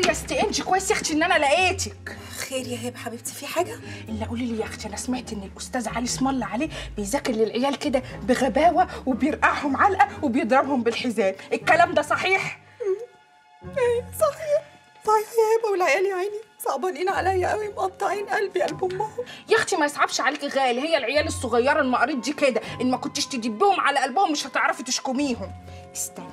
خير يا ست انجي كويس يا اختي ان انا لقيتك خير يا هبه حبيبتي في حاجه الا قولي لي يا اختي انا سمعت ان الاستاذ علي اسم الله عليه بيذاكر للعيال كده بغباوه وبيرقعهم علقه وبيضربهم بالحزام الكلام ده صحيح ايه صحيح صحيح يا هبه والعيال يا عيني صعبانين عليا قوي مقطعين قلبي قلب امهم يا اختي ما يصعبش عليكي غالي هي العيال الصغيره المقاريض دي كده ان ما كنتش تدبهم على قلبهم مش هتعرفي تشكميهم استني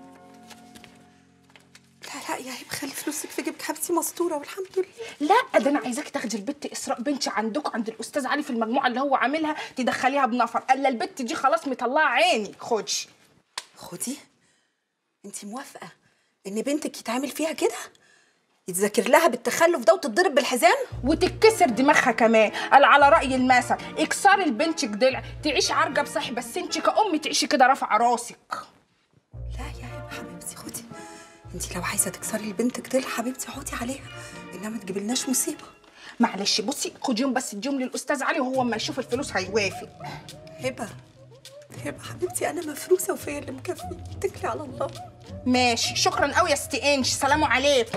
لا لا يا هبه خلي فلوسك في جيبك حبيبتي مستوره والحمد لله لا ده انا عايزاكي تاخدي البت اسراء بنتي عندكم عند الاستاذ علي في المجموعه اللي هو عاملها تدخليها بنفر الا البت دي خلاص مطلعه عيني خدي خدي انت موافقه ان بنتك يتعامل فيها كده يتذاكر لها بالتخلف ده وتتضرب بالحزام وتتكسر دماغها كمان قال على راي المثل اكسري لبنتك ضلع تعيش عرجه بصحي بس انت كأم تعيشي كده رافعه راسك لا يا هبه حبيبتي خدي انت لو عايزه تكسري لبنتك دول حبيبتي حطي عليها انما تجيبلناش مصيبه معلش بصي خديهم بس اديهم للاستاذ علي وهو اما يشوف الفلوس هيوافق هبه هبه حبيبتي انا مفروسه وفيا اللي مكفي اتكلي على الله ماشي شكرا قوي يا ست انش سلام عليكم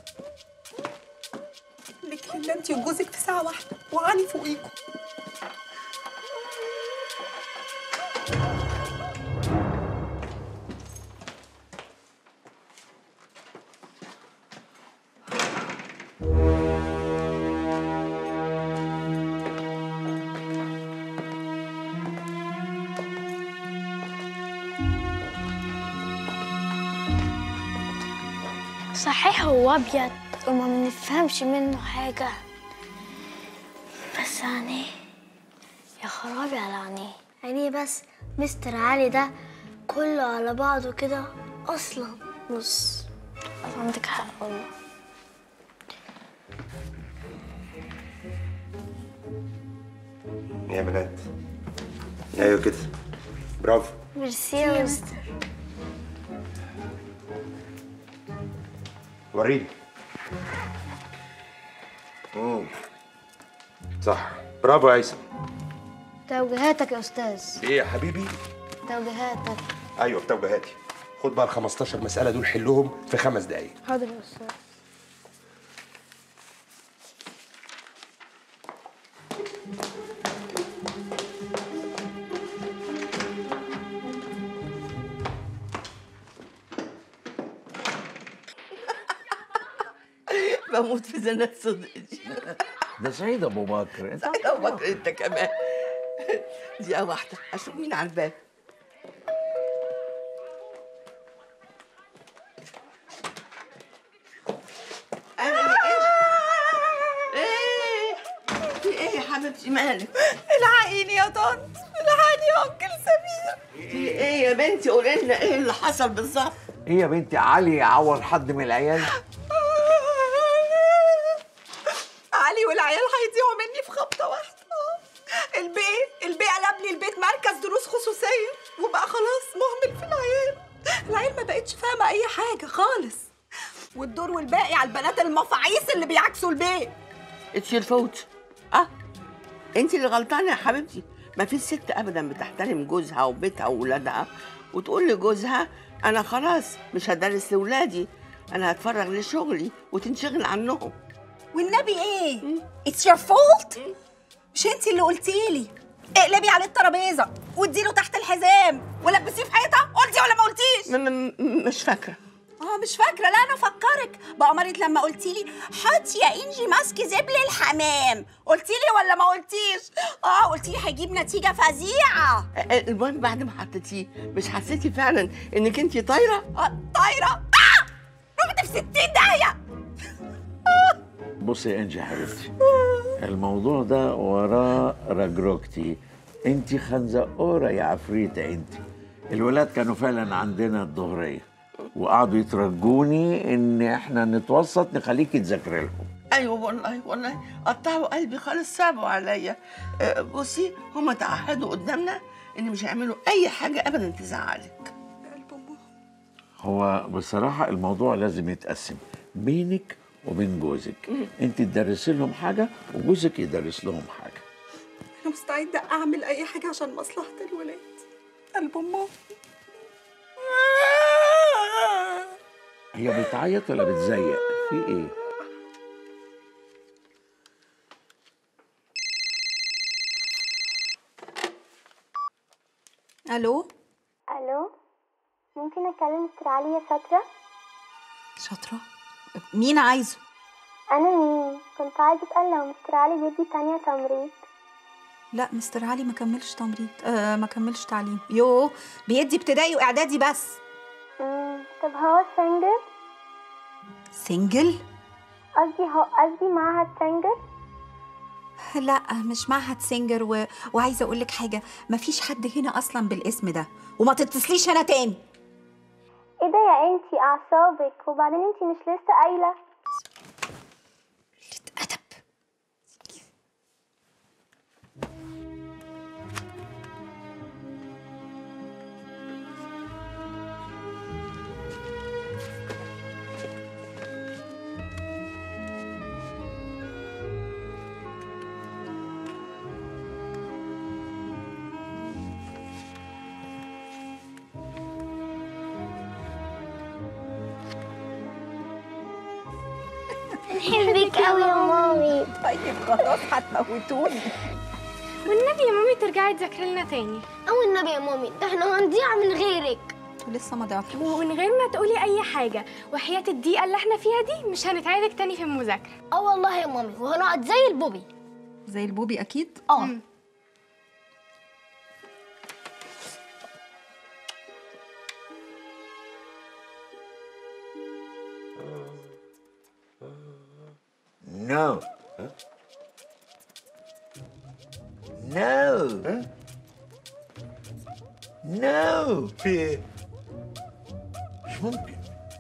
لك لله انت وجوزك في ساعه واحده وعلي فوقيكم صحيح هو ابيض وما بنفهمش منه حاجه بس عينيه يا خرابي على عينيه عينيه بس مستر علي ده كله على بعضه كده اصلا بص عندك حق والله يا بنات ايوه كده برافو ميرسي يا مستر وريني مم. صح برافو يا هيثم توجيهاتك يا استاذ ايه يا حبيبي توجيهاتك ايوه بتوجيهاتي خد بقى ال 15 مساله دول حلهم في خمس دقايق حاضر يا استاذ بموت في زنات صدقي ده سعيد ابو بكر انت يا بكر انت كمان دقيقة واحدة اشوف مين على الباب اهلا ايه ايه في ايه يا حبيبتي مالك الحقيني يا طنط الحقيني يا انكل سمير في ايه يا بنتي قولي لنا ايه اللي حصل بالظبط ايه يا بنتي علي يعور حد من العيال علي والعيال هيضيعوا مني في خبطه واحده البيه البيه قلب لي البيت مركز دروس خصوصيه وبقى خلاص مهمل في العيال العيال ما بقتش فاهمه اي حاجه خالص والدور والباقي على البنات المفاعيس اللي بيعكسوا البيت اتس يور فوت اه انت اللي غلطانه يا حبيبتي ما في ست ابدا بتحترم جوزها وبيتها واولادها وتقول لجوزها انا خلاص مش هدرس لاولادي انا هتفرغ لشغلي وتنشغل عنهم والنبي ايه اتس يور فولت مش انت اللي قلتي لي اقلبي عليه الترابيزه واديله تحت الحزام ولبسيه في حيطه قلتي ولا ما قلتيش م- م- مش فاكره اه مش فاكره لا انا افكرك بأمرت لما قلتي لي حطي يا انجي ماسك زبل الحمام قلتي لي ولا ما قلتيش اه قلتي لي هيجيب نتيجه فظيعه المهم بعد ما حطيتيه مش حسيتي فعلا انك انت طايره اه طايره اه رحت في 60 داهيه بصي يا انجي يا حبيبتي الموضوع ده وراه رجرجتي انت خنزقوره يا عفريته انت الولاد كانوا فعلا عندنا الظهريه وقعدوا يترجوني ان احنا نتوسط نخليكي تذاكري لهم ايوه والله والله قطعوا قلبي خالص صعبوا عليا آه، بصي هما تعهدوا قدامنا ان مش هيعملوا اي حاجه ابدا تزعلك هو بصراحه الموضوع لازم يتقسم بينك وبين جوزك انت تدرسي لهم حاجه وجوزك يدرس لهم حاجه انا مستعده اعمل اي حاجه عشان مصلحه الولاد قلب امهم هي بتعيط ولا بتزيق في ايه الو الو ممكن اكلم مستر علي يا شاطره شاطره مين عايزه انا مين كنت عايزه اسال لو مستر علي بيدي تانية تمريض لا مستر علي ما كملش تمريض آه ما كملش تعليم يو بيدي ابتدائي واعدادي بس مم. طب هو سنجل سنجل قصدي هو قصدي معهد سنجل لا مش معهد سنجر و... وعايزه اقول لك حاجه مفيش حد هنا اصلا بالاسم ده وما تتصليش انا تاني ايه ده يا انتي اعصابك وبعدين انتي مش لسه قايله ادب بحبك قوي يا مامي طيب خلاص هتموتوني والنبي يا مامي ترجعي تذاكري لنا تاني او النبي يا مامي ده احنا هنضيع من غيرك لسه ما ضعتش ومن غير ما تقولي اي حاجه وحياه الدقيقه اللي احنا فيها دي مش هنتعادك تاني في المذاكره اه والله يا مامي وهنقعد زي البوبي زي البوبي اكيد اه نو نو نو في ايه؟ مش ممكن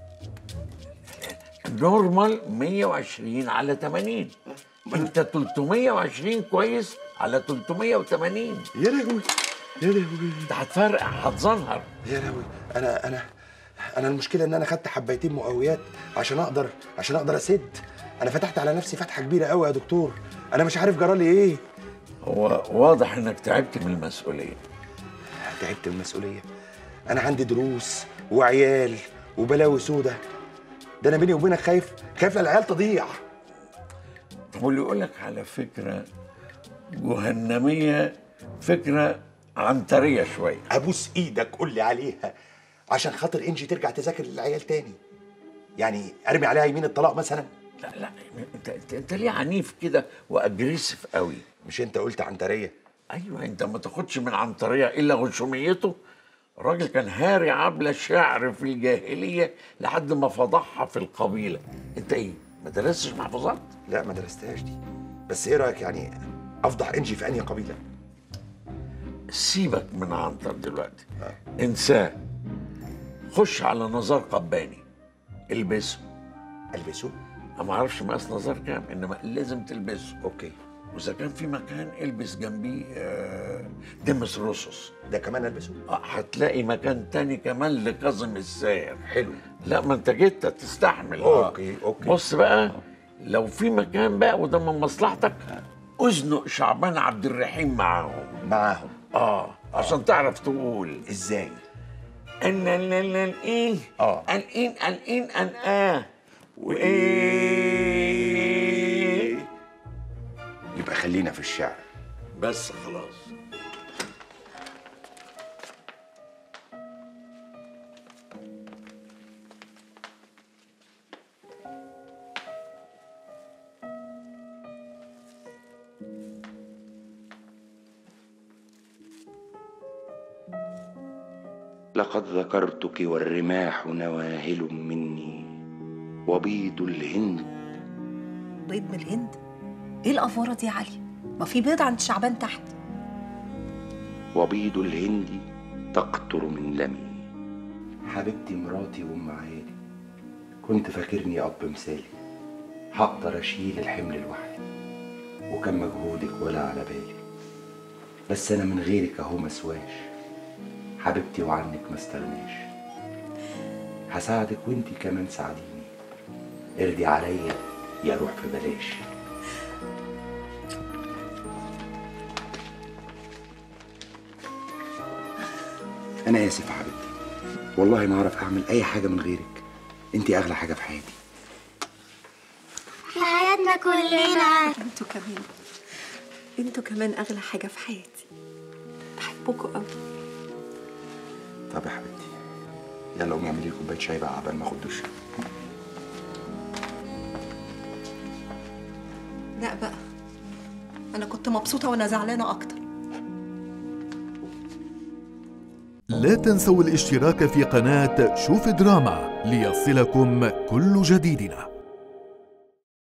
نورمال 120 على 80 انت 320 كويس على 380 يا لهوي يا لهوي انت هتفرقع هتزنهر يا لهوي انا انا انا المشكله ان انا خدت حبايتين مقويات عشان اقدر عشان اقدر اسد انا فتحت على نفسي فتحه كبيره قوي يا دكتور انا مش عارف جرالي ايه هو واضح انك تعبت من المسؤوليه تعبت من المسؤوليه انا عندي دروس وعيال وبلاوي سودة ده انا بيني وبينك خايف خايف العيال تضيع واللي يقول لك على فكره جهنميه فكره عنتريه شويه ابوس ايدك قول لي عليها عشان خاطر انجي ترجع تذاكر للعيال تاني يعني ارمي عليها يمين الطلاق مثلا لا لا انت انت, انت ليه عنيف كده واجريسيف قوي مش انت قلت عنتريه ايوه انت ما تاخدش من عنتريه الا غشوميته الراجل كان هاري عبلة شعر في الجاهلية لحد ما فضحها في القبيلة انت ايه ما درستش محفوظات لا ما درستهاش دي بس ايه رايك يعني افضح انجي في انهي قبيله سيبك من عنتر دلوقتي انساه خش على نزار قباني البسه البسه انا ما اعرفش مقاس نزار كام انما لازم تلبسه اوكي واذا كان في مكان البس جنبيه آه، دمس رصص ده كمان البسه آه، هتلاقي مكان تاني كمان لكاظم الساير حلو لا ما انت جيت تستحمل أوكي، أوكي. بص بقى لو في مكان بقى وده من مصلحتك ازنق شعبان عبد الرحيم معاهم معاهم اه عشان تعرف تقول ازاي ان ان ان ان ايه آه. ان ان ان ان ان اه وايه يبقى خلينا في الشعر بس خلاص لقد ذكرتك والرماح نواهل مني وبيض الهند بيض من الهند ايه الافوره دي يا علي ما في بيض عند شعبان تحت وبيض الهند تقطر من لمي حبيبتي مراتي وام عيالي كنت فاكرني اب مثالي هقدر اشيل الحمل لوحدي وكان مجهودك ولا على بالي بس انا من غيرك اهو مسواش حبيبتي وعنك ما استغناش هساعدك وانتي كمان ساعديني ارضي عليا يا روح في بلاش انا اسف يا حبيبتي والله ما اعرف اعمل اي حاجه من غيرك انتي اغلى حاجه في حياتي في حياتنا كلنا انتوا كمان انتوا كمان اغلى حاجه في حياتي بحبكم قوي طب يا حبيبتي يلا قومي اعملي لي كوبايه شاي بقى عبال ما اخد دش لا بقى انا كنت مبسوطه وانا زعلانه اكتر لا تنسوا الاشتراك في قناة شوف دراما ليصلكم كل جديدنا